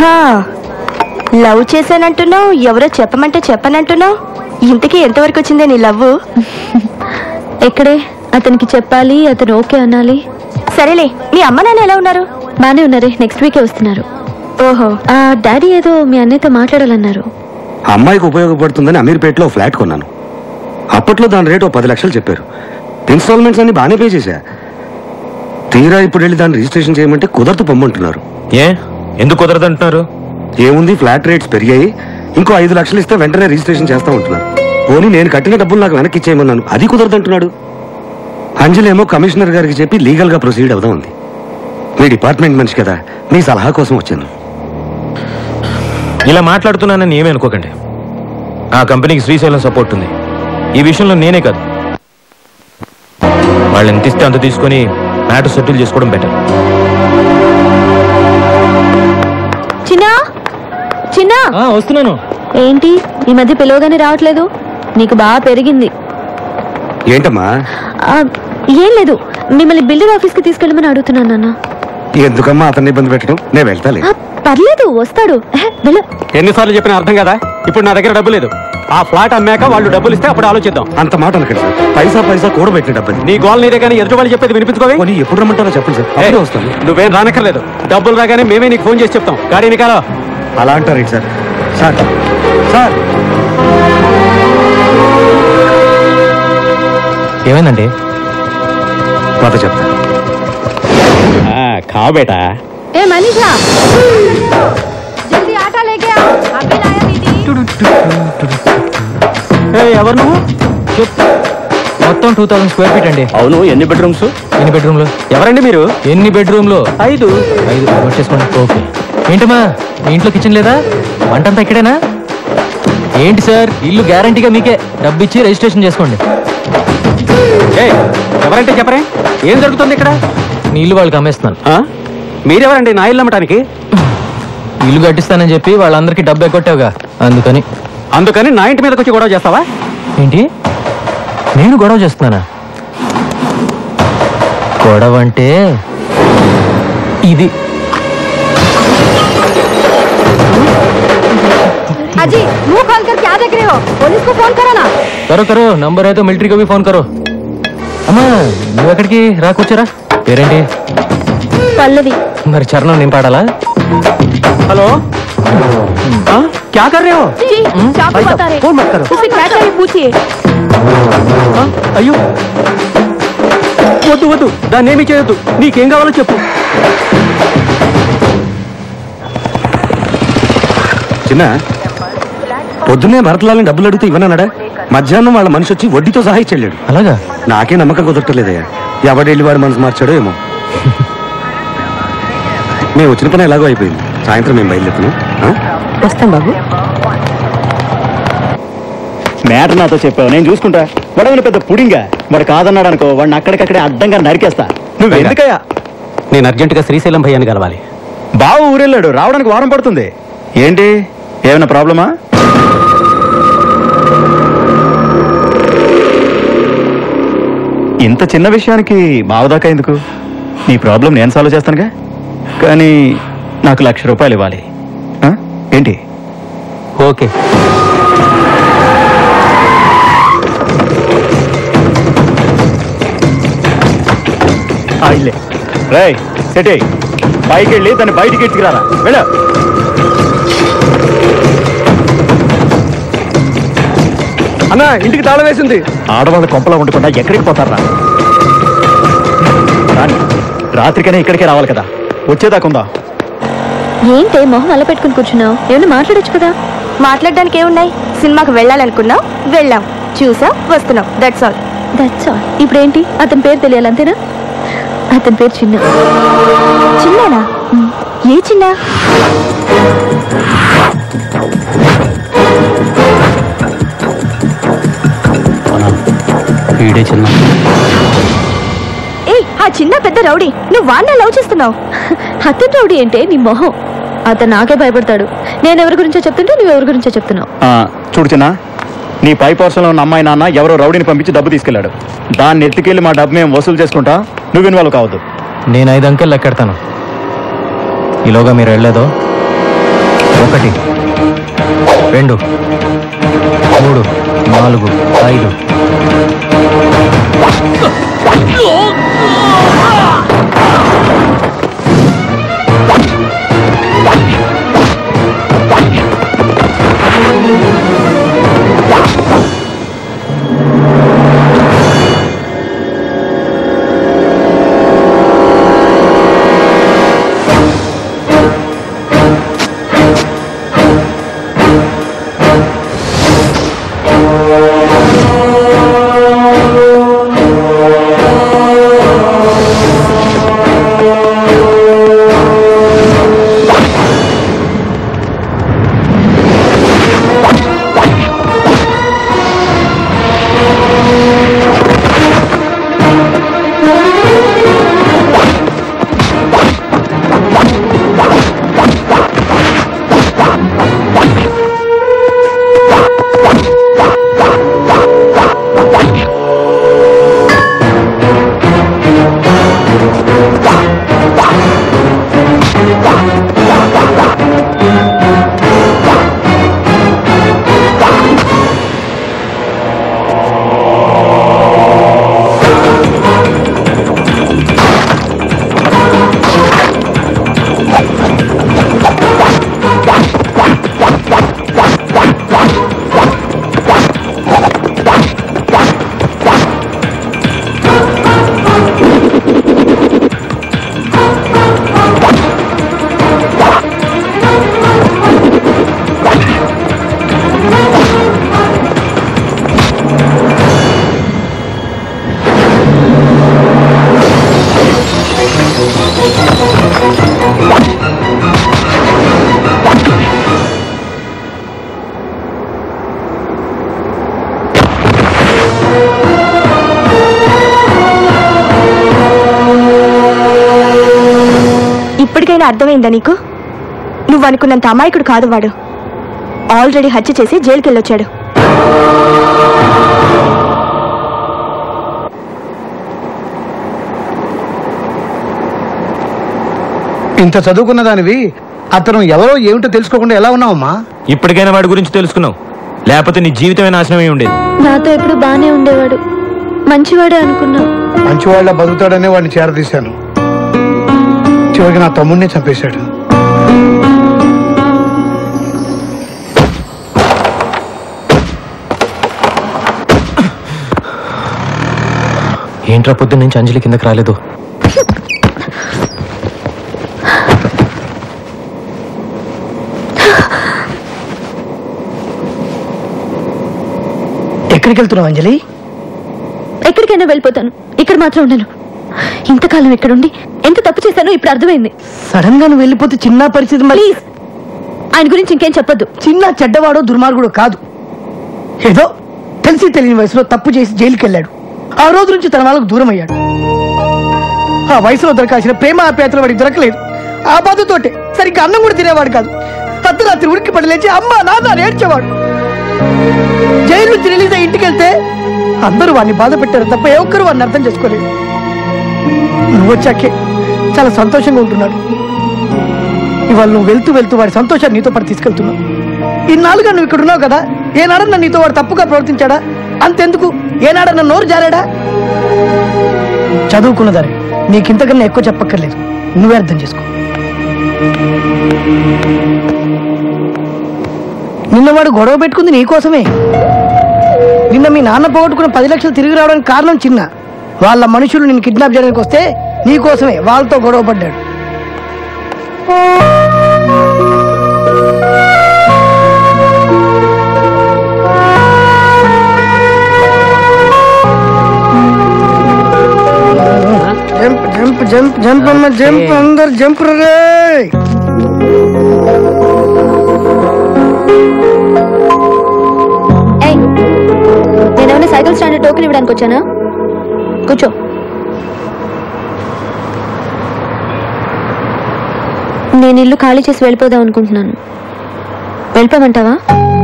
హా, లవ్ చేశానంటున్నావు ఎవరో చెప్పమంటే చెప్పనంటున్నావు ఇంతకీ ఎంతవరకు వచ్చిందే నీ లవ్ ఎక్కడే అతనికి చెప్పాలి అతను ఓకే అనాలి సరేలే మీ అమ్మ నాన్న ఎలా ఉన్నారు బానే ఉన్నారే నెక్స్ట్ వీకే వస్తున్నారు ఓహో ఆ డాడీ ఏదో మీ అన్నయ్యతో మాట్లాడాలన్నారు అమ్మాయికి ఉపయోగపడుతుందని అమీర్పేటలో ఫ్లాట్ కొన్నాను అప్పట్లో దాని రేటు ఓ పది లక్షలు చెప్పారు ఇన్స్టాల్మెంట్స్ అన్ని బాగానే పే చేశా తీరా ఇప్పుడు వెళ్ళి దాన్ని రిజిస్ట్రేషన్ చేయమంటే కుదరదు పొమ్మంటున్నారు ఏ ఎందుకు కుదరదంటున్నారు ఏముంది ఫ్లాట్ రేట్స్ పెరిగాయి ఇంకో ఐదు లక్షలు ఇస్తే వెంటనే రిజిస్ట్రేషన్ చేస్తా ఉంటున్నారు పోనీ నేను కట్టిన డబ్బులు నాకు వెనక్కి ఇచ్చేయమన్నాను అది కుదరదంటున్నాడు అంజలేమో కమిషనర్ గారికి చెప్పి లీగల్ గా ప్రొసీడ్ అవుదాం ఉంది మీ డిపార్ట్మెంట్ మనిషి కదా మీ సలహా కోసం వచ్చాను ఇలా మాట్లాడుతున్నానని ఏమీ అనుకోకండి ఆ కంపెనీకి శ్రీశైలం సపోర్ట్ ఉంది ఈ విషయంలో నేనే కాదు వాళ్ళు ఎంత ఇస్తే అంత తీసుకొని మ్యాటర్ సెటిల్ చేసుకోవడం బెటర్ చిన్నా చిన్నా వస్తున్నాను ఏంటి ఈ మధ్య పిలవగానే రావట్లేదు నీకు బాగా పెరిగింది ఏంటమ్మా ఆ, ఏం లేదు మిమ్మల్ని బిల్డర్ ఆఫీస్ కి తీసుకెళ్ళమని అడుగుతున్నాను నాన్న ఎందుకమ్మా అతన్ని ఇబ్బంది పెట్టడం నేను వెళ్తాలే ఆ, పర్లేదు వస్తాడు ఎహె, వెళ్ళు ఎన్నిసార్లు చెప్పినా అర్థం కదా ఇప్పుడు నా దగ్గర డబ్బు లేదు ఆ ఫ్లాట్ అమ్మాక వాళ్ళు డబ్బులు ఇస్తే అప్పుడు ఆలోచిద్దాం అంత మాట అనకండి సార్ పైసా పైసా కూడబెట్టిన డబ్బని నీ గోల్ నీదే కానీ ఎదుటి వాళ్ళు చెప్పేది వినిపించుకోవే పోనీ ఎప్పుడు రమ్మంటారో చెప్పండి సార్ అప్పుడే వస్తాను నువ్వేం రానక్కర్లేదు డబ్బులు రాగానే మేమే నీకు ఫోన్ చేసి చెప్తాం గాడి ఎన్నికాలో అలా అంటారు సార్ సార్ సార్ ఏమైందండి పద చెప్తా కా బేటా ఏ మనీషా జల్దీ ఆటా లేకే ఆ. అబ్బి లాయా దీది. ఎవరు నువ్వు మొత్తం టూ థౌసండ్ స్క్వేర్ ఫీట్ అండి అవును ఎన్ని బెడ్రూమ్స్ ఎన్ని బెడ్రూమ్లు ఎవరండి మీరు ఎన్ని బెడ్రూమ్లు ఐదు ఐదు నోట్ చేసుకోండి ఓకే ఏంటమ్మా మీ ఇంట్లో కిచెన్ లేదా వంటంతా ఇక్కడేనా ఏంటి సార్ ఇల్లు గ్యారంటీగా మీకే డబ్బు ఇచ్చి రిజిస్ట్రేషన్ చేసుకోండి ఏ ఎవరంటే చెప్పరే ఏం జరుగుతుంది ఇక్కడ మీ ఇల్లు వాళ్ళకి అమ్మేస్తున్నాను ఆ? మీరెవరండి నా ఇల్లు అమ్మటానికి ఇల్లు కట్టిస్తానని చెప్పి వాళ్ళందరికీ డబ్బు ఎక్కొట్టావుగా అందుకని అందుకని నా ఇంటి మీదకి వచ్చి గొడవ చేస్తావా ఏంటి నేను గొడవ చేస్తున్నానా గొడవ అంటే ఇది अजी मुंह खोल कर क्या देख रहे हो पुलिस को फोन करो ना కరో కరో నంబర్ అయితే మిలిటరీ కవి ఫోన్ కరో అమ్మా నువ్వు ఎక్కడికి రాకొచ్చారా పేరేంటి पल्लवी మరి చరణం నేను పాడాలా హలో ఆ? క్యా కర్ రే హో जी क्या आपको बता रहे ఫోన్ మत కరో उसे क्या चाहिए पूछिए ఆ? అయ్యో వద్దు వద్దు దాన్ని ఏమీ చేయొద్దు నీకేం కావాలో చెప్పు చిన్న పొద్దున్నే భరతలాలని డబ్బులు అడిగితే ఇవ్వనన్నాడా మధ్యాహ్నం వాళ్ళ మనిషి వచ్చి వడ్డీతో సహా ఇచ్చెళ్ళాడు అలాగా నాకే నమ్మకం కుదరట్లేదయ్యా ఎవడెళ్ళి వాడు మనసు మార్చాడో ఏమో మేము వచ్చిన పని ఎలాగో అయిపోయింది సాయంత్రం మేము బయలుదేరుతున్నాం ఆ? వస్తాం బాబు మ్యాటర్ నాతో చెప్పావు నేను చూసుకుంటా వాడేమైనా పెద్ద పుడింగా వాడు కాదన్నాడు అనుకో వాడిని అక్కడికక్కడే అడ్డంగా నరికేస్తా నువ్వు ఎందుకయ్యా నేను అర్జెంటుగా శ్రీశైలం భయ్యాన్ని కలవాలి బావు ఊరెళ్ళాడు రావడానికి వారం పడుతుంది ఏంటి ఏమైనా ప్రాబ్లమా ఇంత చిన్న విషయానికి బావదాకా ఎందుకు నీ ప్రాబ్లం నేను సాల్వ్ చేస్తానుగా కానీ నాకు లక్ష రూపాయలు ఇవ్వాలి ఆ? ఏంటి ఓకే ఆ ఇల్లే రేయ్ సెటే పైకి వెళ్ళి దాన్ని బయటికి ఎత్తుకురారా వెళ్ళ అన్న ఇంటికి తాళం వేసింది ఆడవాళ్ళ కొంపలా ఉండకుండా ఎక్కడికి పోతారా రాని రాత్రికనే ఇక్కడికే రావాలి కదా వచ్చేదాకుందా ఏంటే మొహం అలా పెట్టుకుని కూర్చున్నావు ఏమైనా మాట్లాడొచ్చు కదా మాట్లాడడానికి ఏమున్నాయి సినిమాకి వెళ్ళాలనుకున్నాం వెళ్ళాం చూసాం వస్తున్నాం దట్స్ ఆల్ దట్స్ ఆల్ ఇప్పుడు ఏంటి అతని పేరు తెలియాలి అంతేనా అతని పేరు చిన్న చిన్నానా ఏ చిన్న వీడే చిన్న ఏ ఆ చిన్న పెద్ద రౌడీ నువ్వు వాడినే లవ్ చేస్తున్నావు అతని రౌడీ అంటే నీ మొహం అతను నాకే భయపడతాడు నేను ఎవరి గురించో చెప్తుంటే నువ్వు ఎవరి గురించో చెప్తున్నావు ఆ, చూడు చిన్న నీ పై పోర్షన్లో ఉన్న అమ్మాయి నాన్న ఎవరో రౌడీని పంపించి డబ్బు తీసుకెళ్లాడు దాన్ని ఎత్తుకెళ్ళి మా డబ్బు మేము వసూలు చేసుకుంటా నువ్వు ఇన్వాల్వ్ కావద్దు నేను ఐదు అంకెలు లెక్కెడతాను ఈలోగా మీరు వెళ్ళలేదో ఒకటి రెండు మూడు నాలుగు ఐదు ఇప్పటికైనా అర్థమైందా నీకు నువ్వు అనుకున్నంత అమాయకుడు కాదు వాడు ఆల్రెడీ హత్య చేసి జైలుకి వెళ్ళొచ్చాడు ఇంత చదువుకున్న దానివి అతను ఎవరో ఏమిటో తెలుసుకోకుండా ఎలా ఉన్నావమ్మా ఇప్పటికైనా వాడి గురించి తెలుసుకున్నావు లేకపోతే నీ జీవితమే నాశనమై ఉండేది నాతో ఎప్పుడు బానే ఉండేవాడు మంచివాడే అనుకున్నా మంచివాళ్ళ బతుకుతాడనే వాడిని చేరదీశాను చివరికి నా తమ్ముడిని చంపేశాడు ఏంట్రా పొద్దున్న నుంచి అంజలి కిందకి రాలేదు ఎక్కడికి వెళ్తున్నావు అంజలి ఎక్కడికైనా వెళ్ళిపోతాను ఇక్కడ మాత్రం ఉండను ఇంతకాలం ఇక్కడుండి ఎంత తప్పు చేశానో ఇప్పుడు అర్థమైంది సడన్ గా నువ్వు వెళ్ళిపోతే చిన్న పరిస్థితి మళ్ళీ ప్లీజ్ ఆయన గురించి ఇంకేం చెప్పొద్దు చిన్న చెడ్డవాడో దుర్మార్గుడు కాదు ఏదో తెలిసి తెలియని వయసులో తప్పు చేసి జైలుకి వెళ్ళాడు ఆ రోజు నుంచి తన వాళ్ళకు దూరం అయ్యాడు ఆ వయసులో దొరకాల్సిన ప్రేమ ఆప్యాయతలు వాడికి దొరకలేదు ఆ బాధతోటే సరిగ్గా అన్నం కూడా తినేవాడు కాదు అర్ధరాత్రి ఉడికి పడి లేచి అమ్మ నాన్న అని ఏడ్చేవాడు జైలు నుంచి రిలీజ్ అయ్యి ఇంటికి వెళ్తే అందరూ వాడిని బాధ పెట్టారు తప్ప ఏ ఒక్కరు వాడిని అర్థం చేసుకోలేదు నువ్వు వచ్చాకే చాలా సంతోషంగా ఉంటున్నాడు ఇవాళ నువ్వు వెళ్తూ వెళ్తూ వాడి సంతోషాన్ని నీతో పాటు తీసుకెళ్తున్నావు ఇన్నాళ్ళుగా నువ్వు ఇక్కడ ఉన్నావు కదా ఏనాడన్నా నీతో వాడు తప్పుగా ప్రవర్తించాడా అంతెందుకు ఏనాడన్నా నోరు జారాడా చదువుకున్నదాన్ని నీకింతకన్నా ఎక్కువ చెప్పక్కర్లేదు నువ్వే అర్థం చేసుకో నిన్న వాడు గొడవ పెట్టుకుంది నీకోసమే నిన్న మీ నాన్న పోగొట్టుకున్న పది లక్షలు తిరిగి రావడానికి కారణం చిన్న వాళ్ళ మనుషులు నిన్ను కిడ్నాప్ చేయడానికి వస్తే నీకోసమే వాళ్ళతో గొడవ పడ్డాడు జంప్ జంప్ జంప్ జంప్ అమ్మ జంప్ అందరు జంప్ రే ఏయ్ నేనేమైనా సైకిల్ స్టాండ్ టోకెన్ ఇవ్వడానికి వచ్చానా కూర్చో నేను ఇల్లు ఖాళీ చేసి వెళ్ళిపోదాం అనుకుంటున్నాను వెళ్ళిపోమంటావా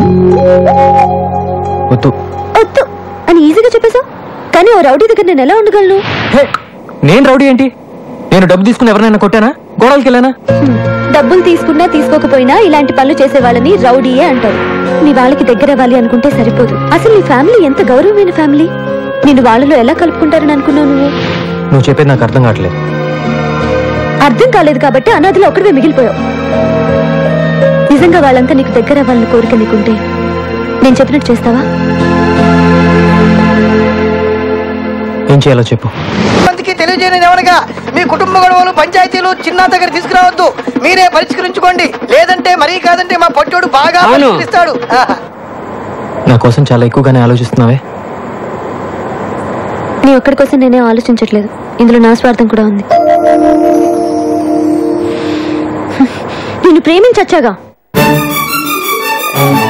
వద్దు వద్దు అని ఈజీగా చెప్పేశావు కానీ ఓ రౌడీ దగ్గర నేను ఎలా ఉండగలను హే, నేను రౌడీ ఏంటి నేను డబ్బు తీసుకుని ఎవరినైనా కొట్టానా గోడలకి వెళ్ళానా హ్మ్. డబ్బులు తీసుకున్నా తీసుకోకపోయినా ఇలాంటి పనులు చేసే వాళ్ళని రౌడీయే అంటారు మీ వాళ్ళకి దగ్గర అవ్వాలి అనుకుంటే సరిపోదు అసలు నీ ఫ్యామిలీ ఎంత గౌరవమైన ఫ్యామిలీ నిన్ను వాళ్ళలో ఎలా కలుపుకుంటారని అనుకున్నావు నువ్వు నువ్వు చెప్పేది నాకు అర్థం కావట్లేదు అర్థం కాలేదు కాబట్టి అనాథలో ఒక్కడివే మిగిలిపోయావు నిజంగా వాళ్ళంతా నీకు దగ్గర అవ్వాలని కోరిక నీకుంటే నేను చెప్పినట్టు చేస్తావా ఏం చేయాలో చెప్పు మందికి తెలియజేయని ఏమనగా మీ కుటుంబ గొడవలు పంచాయతీలు చిన్న దగ్గర తీసుకురావద్దు మీరే పరిష్కరించుకోండి లేదంటే మరీ కాదంటే మా పొట్టోడు బాగా అవును. పరిష్కరిస్తాడు ఆహా. నా కోసం చాలా ఎక్కువగానే ఆలోచిస్తున్నావే నీ ఒక్కడి కోసం నేనే ఆలోచించట్లేదు ఇందులో నా స్వార్థం కూడా ఉంది నిన్ను ప్రేమించచ్చాగా